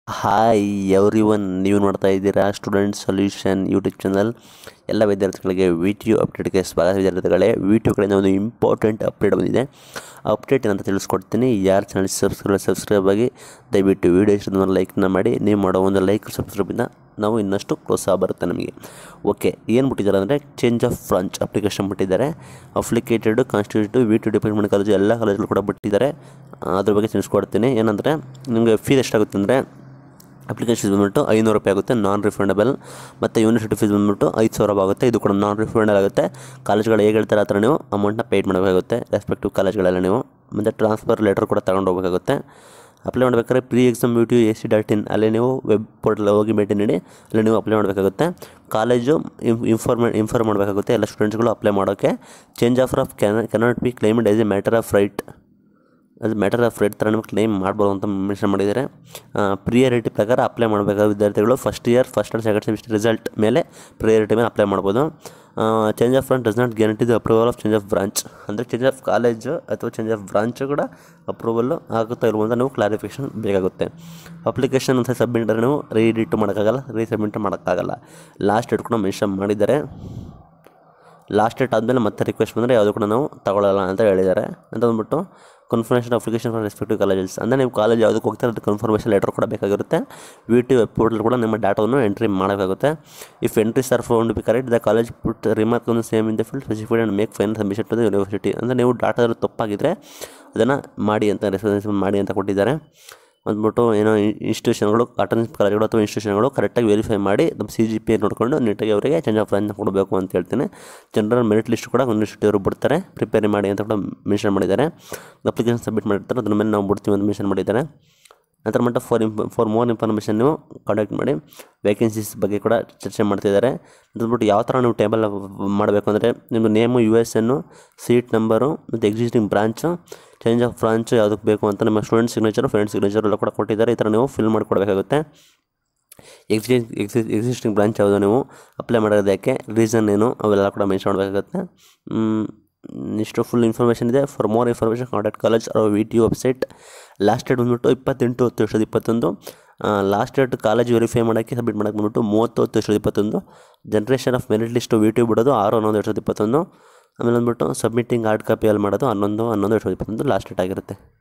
hi every one ನೀವು ನೋಡ್ತಾ ಇದ್ದೀರಾ ಸ್ಟೂಡೆಂಟ್ ಸೊಲ್ಯೂಷನ್ ಯೂಟ್ಯೂಬ್ ಚಾನಲ್ ಎಲ್ಲ ವಿದ್ಯಾರ್ಥಿಗಳಿಗೆ ವಿಡಿಯೋ ಅಪ್ಡೇಟ್ಗೆ ಸ್ವಾಗತ ವಿದ್ಯಾರ್ಥಿಗಳೇ ವಿಡಿಯೋ ಕಡೆಯಿಂದ ಒಂದು ಇಂಪಾರ್ಟೆಂಟ್ ಅಪ್ಡೇಟ್ ಬಂದಿದೆ ಅಪ್ಡೇಟ್ ಏನಂತ ತಿಳಿಸ್ಕೊಡ್ತೀನಿ ಯಾರು ಚಾನಲ್ ಸಬ್ಸ್ಕ್ರೈಬ್ ಸಬ್ಸ್ಕ್ರೈಬ್ ಆಗಿ ದಯವಿಟ್ಟು ವಿಡಿಯೋ ಇಷ್ಟೊಂದು ಲೈಕ್ನ ಮಾಡಿ ನೀವು ಮಾಡೋ ಒಂದು ಲೈಕ್ ಸಬ್ಸ್ಕ್ರೈಬಿಂದ ನಾವು ಇನ್ನಷ್ಟು ಪ್ರೋತ್ಸಾಹ ಬರುತ್ತೆ ನಮಗೆ ಓಕೆ ಏನು ಬಿಟ್ಟಿದ್ದಾರೆ ಅಂದರೆ ಚೇಂಜ್ ಆಫ್ ಬ್ರಾಂಚ್ ಅಪ್ಲಿಕೇಶನ್ ಬಿಟ್ಟಿದ್ದಾರೆ applicated constitutive V to department college ಎಲ್ಲ ಕಾಲೇಜಲ್ಲಿ ಕೂಡ ಬಿಟ್ಟಿದ್ದಾರೆ ಅದ್ರ ಬಗ್ಗೆ ತಿಳಿಸ್ಕೊಡ್ತೀನಿ ಏನಂದರೆ ನಿಮಗೆ ಫೀಸ್ ಎಷ್ಟಾಗುತ್ತೆ ಅಂದರೆ ಅಪ್ಲಿಕೇಶನ್ ಫೀಸ್ ಬಂದ್ಬಿಟ್ಟು ಐನೂರು ರೂಪಾಯಿ ಆಗುತ್ತೆ ನಾನ್ ರಿಫಂಡಬಲ್ ಮತ್ತು ಯೂನಿವರ್ಸಿಟಿ ಫೀಸ್ ಬಂದ್ಬಿಟ್ಟು ಐದು ಸಾವಿರ ಆಗುತ್ತೆ ಇದು ಕೂಡ ನಾನ್ ರಿಫಂಡಬಲ್ ಆಗುತ್ತೆ ಕಾಲೇಜ್ಗಳು ಹೇಗೆ ಹೇಳ್ತಾರೆ ಆ ಥರ ನೀವು ಅಮೌಂಟ್ನ ಪೇಯ್ಡ್ ಮಾಡಬೇಕಾಗುತ್ತೆ ರೆಸ್ಪೆಕ್ಟಿವ್ ಕಾಲೇಜ್ಗಳೆಲ್ಲ ನೀವು ಮತ್ತು ಟ್ರಾನ್ಸ್ಫರ್ ಲೆಟರ್ ಕೂಡ ತಗೊಂಡು ಹೋಗಬೇಕಾಗುತ್ತೆ ಅಪ್ಲೈ ಮಾಡಬೇಕಾದ್ರೆ pre exam U T A C dot in ಅಲ್ಲಿ ನೀವು ವೆಬ್ ಪೋರ್ಟಲ್ ಹೋಗಿ ಭೇಟಿ ನೀಡಿ ಅಲ್ಲಿ ನೀವು ಅಪ್ಲೈ ಮಾಡಬೇಕಾಗುತ್ತೆ ಕಾಲೇಜು ಇನ್ಫಾರ್ಮೇ ಇನ್ಫಾರ್ಮ್ ಮಾಡಬೇಕಾಗುತ್ತೆ ಎಲ್ಲ ಸ್ಟೂಡೆಂಟ್ಸ್ಗಳು ಅಪ್ಲೈ ಮಾಡೋಕ್ಕೆ change offer of can cannot be claimed as a matter of right ಅದು ಮ್ಯಾಟರ್ ಆಫ್ ರೇಟ್ ಥರ ನಿಮಗೆ ಕ್ಲೈಮ್ ಮಾಡ್ಬೋದು ಅಂತ ಮೆನ್ಷನ್ ಮಾಡಿದ್ದಾರೆ ಪ್ರಿಯಾರಿಟಿ ಪ್ರಕಾರ ಅಪ್ಲೈ ಮಾಡಬೇಕಾದ ವಿದ್ಯಾರ್ಥಿಗಳು first year first and second semester result ಮೇಲೆ ಪ್ರಿಯಾರಿಟಿ ಮೇಲೆ ಅಪ್ಲೈ ಮಾಡ್ಬೋದು change of branch does not guarantee the approval of change of branch ಅಂದರೆ ಚೇಂಜ್ ಆಫ್ ಕಾಲೇಜು ಅಥವಾ ಚೇಂಜ್ ಆಫ್ ಬ್ರಾಂಚು ಕೂಡ ಅಪ್ರೂವಲ್ಲು ಆಗುತ್ತಾ ಇಲ್ವೋ ಅಂತ ನೀವು ಕ್ಲಾರಿಫಿಕೇಷನ್ ಬೇಕಾಗುತ್ತೆ ಅಪ್ಲಿಕೇಶನ್ ಅಂತ ಸಬ್ಮಿಟ್ ಮಾಡಿದ್ರೆ ನೀವು ರೀಡಿಟ್ ಮಾಡೋಕ್ಕಾಗಲ್ಲ ರೀಸಬ್ಮಿಟ್ ಮಾಡೋಕ್ಕಾಗಲ್ಲ ಲಾಸ್ಟ್ ಡೇಟ್ ಕೂಡ ಮೆನ್ಷನ್ ಮಾಡಿದ್ದಾರೆ ಲಾಸ್ಟ್ ಡೇಟ್ ಆದಮೇಲೆ ಮತ್ತೆ ರಿಕ್ವೆಸ್ಟ್ ಬಂದರೆ ಯಾವುದು ಕೂಡ ನಾವು ತಗೊಳ್ಳಲ್ಲ ಅಂತ ಹೇಳಿದ್ದಾರೆ ಅಂತ ಅಂದ್ಬಿಟ್ಟು confirmation application for respective colleges ಅಂದರೆ ನೀವು ಕಾಲೇಜ್ ಯಾವುದಕ್ಕೆ ಹೋಗ್ತಾರೆ ಅದು ಕನ್ಫರ್ಮೇಷನ್ ಲೆಟರ್ ಕೂಡ ಬೇಕಾಗಿರುತ್ತೆ ವಿ ಟಿ ವೆಬ್ ಪೋರ್ಟಲ್ ಕೂಡ ನಿಮ್ಮ ಡಾಟಾವನ್ನು ಎಂಟ್ರಿ ಮಾಡಬೇಕಾಗುತ್ತೆ if entries are found be correct the college put remark ಒಂದು same in the field specified and make fine submission to the university ಅಂದರೆ ನೀವು ಡಾಟಾ ತಪ್ಪಾಗಿದ್ದರೆ ಅದನ್ನು ಮಾಡಿ ಅಂತ ರೆಸ್ಪಾನ್ಸ್ ಮಾಡಿ ಅಂತ ಕೊಟ್ಟಿದ್ದಾರೆ ಅಂದ್ಬಿಟ್ಟು ಏನೋ ಇನ್ಸ್ಟಿಟ್ಯೂಷನ್ಗಳು ಅಟೆಂಡೆನ್ಸ್ ಕಾಲೇಜ್ಗಳು ಅಥವಾ ಇನ್ಸ್ಟಿಟ್ಯೂಷನ್ಗಳು ಕರೆಕ್ಟಾಗಿ ವೆರಿಫೈ ಮಾಡಿ ನಮ್ಮ ಸಿ ಜಿ ಪಿ ನೋಡಿಕೊಂಡು ನೀಟಾಗಿ ಅವರಿಗೆ ಚೇಂಜ್ ಆಫ್ ಬ್ರಾಂಚ್ನ ಕೊಡಬೇಕು ಅಂತ ಹೇಳ್ತೀನಿ ಜನರಲ್ ಮೆರಿಟ್ ಲಿಸ್ಟ್ ಕೂಡ ಯೂನಿವರ್ಸಿಟಿ ಅವರು ಬಿಡ್ತಾರೆ ಪ್ರಿಪೇರ್ ಮಾಡಿ ಅಂತ ಕೂಡ ಮೆನ್ಷನ್ ಮಾಡಿದ್ದಾರೆ ಅಪ್ಲಿಕೇಶನ್ ಸಬ್ಮಿಟ್ ಮಾಡಿರ್ತಾರೆ ಅದ್ರ ಮೇಲೆ ನಾವು ಬಿಡ್ತೀವಿ ಅಂತ ಮೆನ್ಷನ್ ಮಾಡಿದ್ದಾರೆ ನಂತರ ಮಟ್ಟ for imp for more information ನೀವು ಕಾಂಟ್ಯಾಕ್ಟ್ ಮಾಡಿ ವೇಕೆನ್ಸೀಸ್ ಬಗ್ಗೆ ಕೂಡ ಚರ್ಚೆ ಮಾಡ್ತಿದ್ದಾರೆ ಅಂದ್ಬಿಟ್ಟು ಯಾವ ಥರ ನೀವು ಟೇಬಲ್ ಮಾಡಬೇಕು ಅಂದರೆ ನಿಮ್ಮದು name U S N seat number ಮತ್ತು existing branch change of branch ಯಾವುದಕ್ಕೆ ಬೇಕು ಅಂತ ನಿಮ್ಮ ಸ್ಟೂಡೆಂಟ್ ಸಿಗ್ನೇಚರು ಫ್ರೆಂಡ್ ಸಿಗ್ನೇಚರ್ ಎಲ್ಲ ಕೂಡ ಕೊಟ್ಟಿದ್ದಾರೆ ಈ ಥರ ನೀವು ಫಿಲ್ ಮಾಡಿಕೊಡ್ಬೇಕಾಗುತ್ತೆ ಎಕ್ಸಿಸ್ಟ್ ಎಕ್ಸಿ ಎಕ್ಸಿಸ್ಟಿಂಗ್ ಬ್ರಾಂಚ್ ಯಾವುದು ನೀವು ಅಪ್ಲೈ ಮಾಡೋದಕ್ಕೆ ರೀಸನ್ ಏನು ಅವೆಲ್ಲ ಕೂಡ ಮೆನ್ಷನ್ ಮಾಡಬೇಕಾಗುತ್ತೆ ಇಷ್ಟು ಫುಲ್ ಇನ್ಫಾರ್ಮೇಷನ್ ಇದೆ for more information contact college ಅವ್ರ V T website last date ಬಂದ್ಬಿಟ್ಟು ಇಪ್ಪತ್ತೆಂಟು ಹತ್ತು ಎರಡು ಸಾವಿರದ ಇಪ್ಪತ್ತೊಂದು ಲಾಸ್ಟ್ ಡೇಟ್ ಕಾಲೇಜ್ ವೆರಿಫೈ ಮಾಡೋಕ್ಕೆ ಸಬ್ಮಿಟ್ ಮಾಡೋಕ್ಕೆ ಬಂದ್ಬಿಟ್ಟು ಮೂವತ್ತು ಹತ್ತು ಎರಡು ಸಾವಿರದ ಇಪ್ಪತ್ತೊಂದು generation of merit list V T ಬಿಡೋದು ಆರು ಹನ್ನೊಂದು ಎರಡು ಸಾವಿರದ ಇಪ್ಪತ್ತೊಂದು ಆಮೇಲೆ ಅಂದ್ಬಿಟ್ಟು ಸಬ್ಮಿಟಿಂಗ್ ಹಾರ್ಡ್ ಕಾಪಿಯಲ್ಲಿ ಮಾಡೋದು ಹನ್ನೊಂದು ಹನ್ನೊಂದು ಎರಡು ಸಾವಿರದ ಇಪ್ಪತ್ತೊಂದು ಲಾಸ್ಟ್ ಡೇಟ್ ಆಗಿರುತ್ತೆ